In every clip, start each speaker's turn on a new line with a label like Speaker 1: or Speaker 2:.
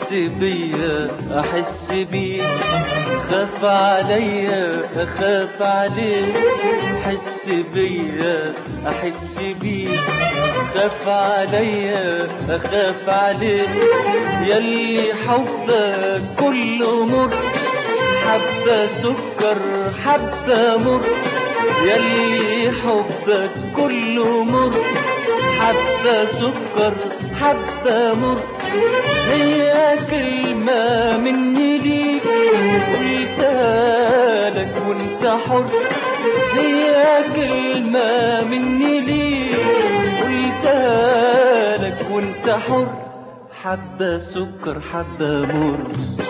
Speaker 1: حس بيا احس بيك خاف عليا اخاف عليك حس بيا احس بيك خاف عليا اخاف عليك يلي حبك كله مر حبة سكر حبة مر يلي حبك كله مر حبة سكر حبة مر هي كلمة مني ليك قلتها لك وانت حر هي كلمة مني ليك قلتها لك وانت حر حبة سكر حبة مر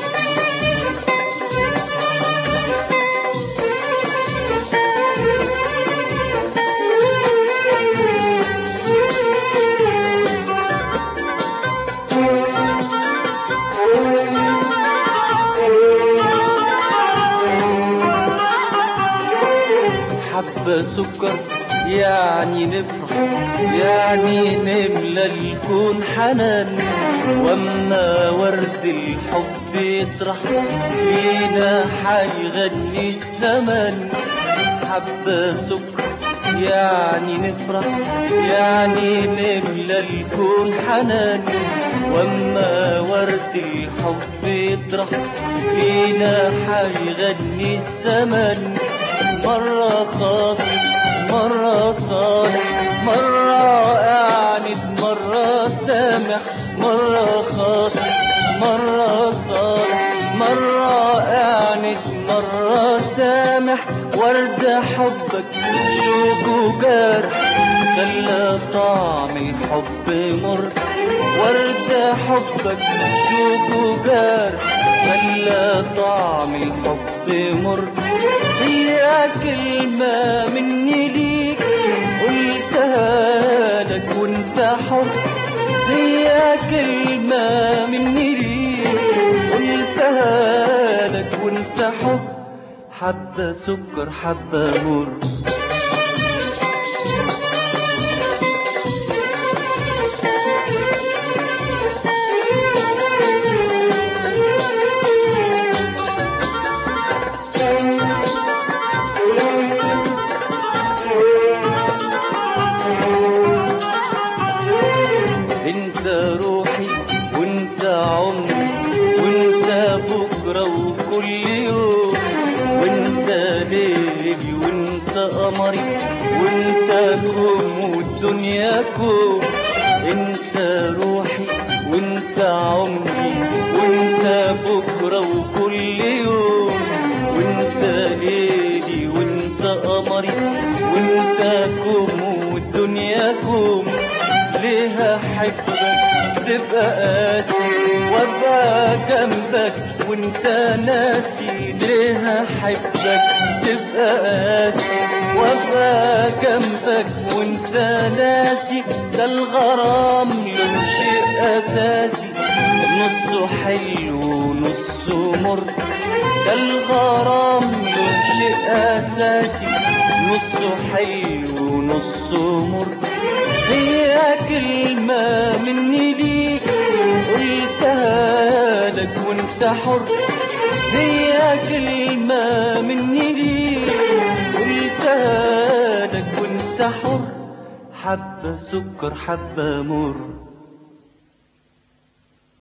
Speaker 1: حبة سكر يعني نفرح يعني نملى الكون حنان واما ورد الحب يطرح لينا حيغني الزمن حبة سكر يعني نفرح يعني نملى الكون حنان واما ورد الحب يطرح لينا حيغني الزمن مرة خاص مرة صالح مرة أعند مرة سامح مرة خاص مرة صالح مرة أعند مرة سامح ورد حبك شوق وجرح خلى طعم الحب مر ورد حبك شوق وجرح خلى طعم الحب مر هي كلمة مني ليك قلتها لك وانت حر هي كلمة مني ليك قلتها لك وانت حر حبة سكر حبة مر انت روحي وانت عمري وانت بكرة وكل يوم وانت ليلي وانت قمري وانت كوم والدنيا كوم انت روحي وانت عمري وانت بكرة وكل يوم وانت ليلي وانت قمري وانت كوم والدنيا كوم ليه احبك تبقى قاسي وابقى جنبك وانت ناسي ليه احبك تبقى قاسي وابقى جنبك وانت ناسي ده الغرام له شيء اساسي نصه حلو ونصه مر ده الغرام له شيء اساسي نصه حلو ونصه مر هي كلمة مني ليك قلتها لك وانت حر هي كلمة مني ليك قلتها لك وانت حر حبة سكر حبة مر